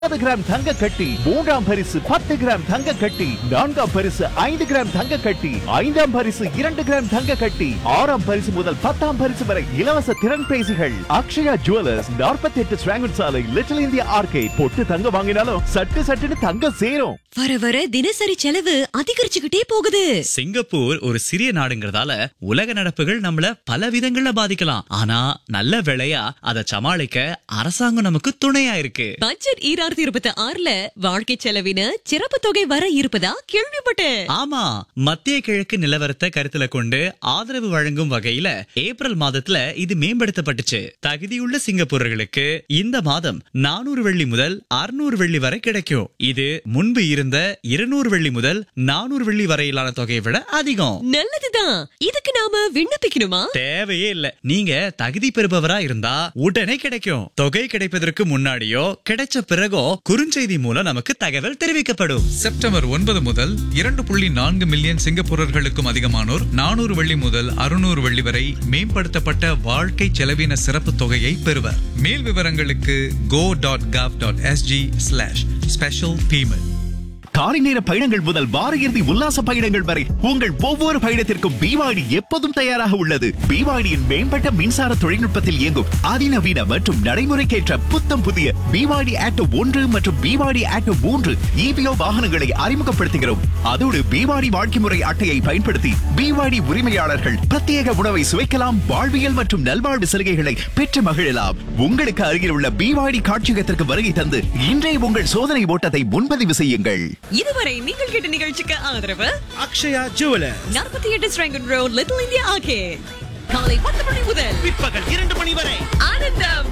முப்பது கிராம் தங்க கட்டி மூன்றாம் பரிசு பத்து கிராம் தங்க கட்டி நான்காம் பரிசு ஐந்து கிராம் தங்க கட்டி ஐந்தாம் பரிசு இரண்டு கிராம் தங்க கட்டி ஆறாம் பரிசு முதல் பத்தாம் பரிசு வரை இலவச திறன் பேசிகள் அக்ஷயா ஜுவல்லர்ஸ் நாற்பத்தி எட்டு ஸ்வாங்கன் சாலை லிட்டில் இந்தியா ஆர்கே பொட்டு தங்க வாங்கினாலும் சட்டு சட்டுன்னு தங்க சேரும் வர வர தினசரி செலவு அதிகரிச்சுக்கிட்டே போகுது சிங்கப்பூர் ஒரு சிறிய நாடுங்கிறதால உலக நடப்புகள் நம்மள பல விதங்கள்ல பாதிக்கலாம் ஆனா நல்ல வேளையா அதை சமாளிக்க அரசாங்கம் நமக்கு துணையா இருக்கு பட்ஜெட் ஈராயிரத்தி இருபத்தி ஆறுல வாழ்க்கை செலவின சிறப்பு தொகை வர இருப்பதா கேள்விப்பட்டேன் ஆமா மத்திய கிழக்கு நிலவரத்தை கருத்துல கொண்டு ஆதரவு வழங்கும் வகையில ஏப்ரல் மாதத்துல இது மேம்படுத்தப்பட்டுச்சு தகுதியுள்ள சிங்கப்பூரர்களுக்கு இந்த மாதம் நானூறு வெள்ளி முதல் அறுநூறு வெள்ளி வரை கிடைக்கும் இது முன்பு இருந்த இருநூறு வெள்ளி முதல் நானூறு வெள்ளி வரையிலான தொகையை விட அதிகம் நல்லதுதான் இதுக்கு நாம விண்ணப்பிக்கணுமா தேவையே இல்ல நீங்க தகுதி பெறுபவரா இருந்தா உடனே கிடைக்கும் தொகை கிடைப்பதற்கு முன்னாடியோ கிடைச்ச பிறகோ குறுஞ்செய்தி மூலம் நமக்கு தகவல் தெரிவிக்கப்படும் செப்டம்பர் ஒன்பது முதல் இரண்டு புள்ளி நான்கு மில்லியன் சிங்கப்பூரர்களுக்கும் அதிகமானோர் நானூறு வெள்ளி முதல் அறுநூறு வெள்ளி வரை மேம்படுத்தப்பட்ட வாழ்க்கை செலவின சிறப்பு தொகையை பெறுவர் மேல் விவரங்களுக்கு go dot gov dot SG slash special payment காலை நேர பயணங்கள் முதல் வார இறுதி உல்லாச பயணங்கள் வரை உங்கள் ஒவ்வொரு பயணத்திற்கும் பிவாடி எப்போதும் தயாராக உள்ளது பிவாடியின் மேம்பட்ட மின்சார தொழில்நுட்பத்தில் இயங்கும் அதிநவீன மற்றும் நடைமுறைக்கேற்ற புத்தம் புதிய பிவாடி ஆட்டோ ஒன்று மற்றும் பிவாடி ஆட்டோ மூன்று இபிஓ வாகனங்களை அறிமுகப்படுத்துகிறோம் அதோடு பிவாடி வாழ்க்கை முறை அட்டையை பயன்படுத்தி பிவாடி உரிமையாளர்கள் பிரத்யேக உணவை சுவைக்கலாம் வாழ்வியல் மற்றும் நல்வாழ்வு சலுகைகளை பெற்று மகிழலாம் உங்களுக்கு அருகில் உள்ள பிவாடி காட்சியகத்திற்கு வருகை தந்து இன்றே உங்கள் சோதனை ஓட்டத்தை முன்பதிவு செய்யுங்கள் இதுவரை நீங்கள் கேட்ட நிகழ்ச்சிக்கு ஆதரவு அக்ஷயா ஜுவலர் நாற்பத்தி எட்டு ஸ்ட்ராங்கன் ரோட் லிட்டில் இந்தியா ஆகே காலை பத்து மணி முதல் பிற்பகல் இரண்டு மணி வரை ஆனந்தம்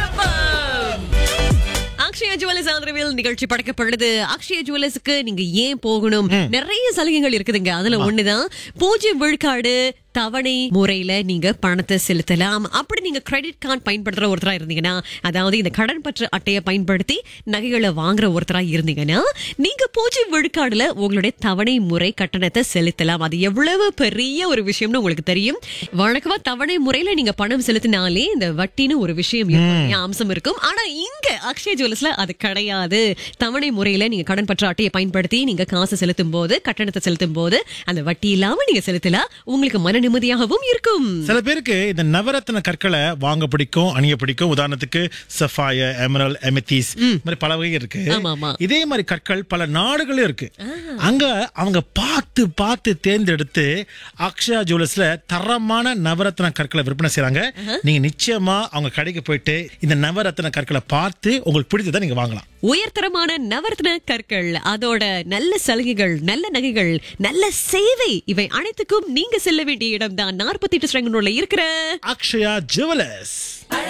ஆரம்பம் அக்ஷயா ஜுவல்லர்ஸ் ஆதரவில் நிகழ்ச்சி படைக்கப்படுது அக்ஷயா ஜுவல்லர்ஸ்க்கு நீங்க ஏன் போகணும் நிறைய சலுகைகள் இருக்குதுங்க அதுல ஒண்ணுதான் பூஜ்ஜியம் விழுக்காடு தவணை முறையில நீங்க பணத்தை செலுத்தலாம் அப்படி நீங்க கிரெடிட் கார்டு பயன்படுத்துற ஒருத்தரா இருந்தீங்கன்னா அதாவது இந்த கடன் பற்று அட்டையை பயன்படுத்தி நகைகளை வாங்குற ஒருத்தரா இருந்தீங்கன்னா நீங்க பூஜ்ஜியம் விழுக்காடுல உங்களுடைய தவணை முறை கட்டணத்தை செலுத்தலாம் அது எவ்வளவு பெரிய ஒரு விஷயம்னு உங்களுக்கு தெரியும் வழக்கமா தவணை முறையில நீங்க பணம் செலுத்தினாலே இந்த வட்டின்னு ஒரு விஷயம் இருக்கும் இல்லையா? அம்சம் இருக்கும் ஆனா இங்க அக்ஷய ஜுவல்லர்ஸ்ல அது கிடையாது தவணை முறையில நீங்க கடன் பற்ற அட்டையை பயன்படுத்தி நீங்க காசு செலுத்தும் போது கட்டணத்தை செலுத்தும் போது அந்த வட்டி இல்லாம நீங்க செலுத்தலாம் உங்களுக்கு மன நிம்மதியாகவும் இருக்கும் சில பேருக்கு இந்த நவரத்ன கற்களை வாங்க பிடிக்கும் அணிய பிடிக்கும் உதாரணத்துக்கு சஃபாய எமரல் எமெத்திஸ் மாதிரி பல வகை இருக்கு ஆமா, ஆமா. இதே மாதிரி கற்கள் பல நாடுகளும் இருக்கு அங்க அவங்க பார்த்து பார்த்து தேர்ந்தெடுத்து அக்ஷயா ஜுவல்லர்ஸ்ல தரமான நவரத்ன கற்களை விற்பனை செய்றாங்க நீங்க நிச்சயமா அவங்க கடைக்கு போயிட்டு இந்த நவரத்ன கற்களை பார்த்து உங்களுக்கு பிடிச்சதை நீங்க வாங்கலாம் உயர்தரமான நவரத்ன கற்கள் அதோட நல்ல சலுகைகள் நல்ல நகைகள் நல்ல சேவை இவை அனைத்துக்கும் நீங்க செல்ல வேண்டிய இடம் தான் நாற்பத்தி எட்டு இருக்கிற அக்ஷயா ஜுவல்லர்ஸ்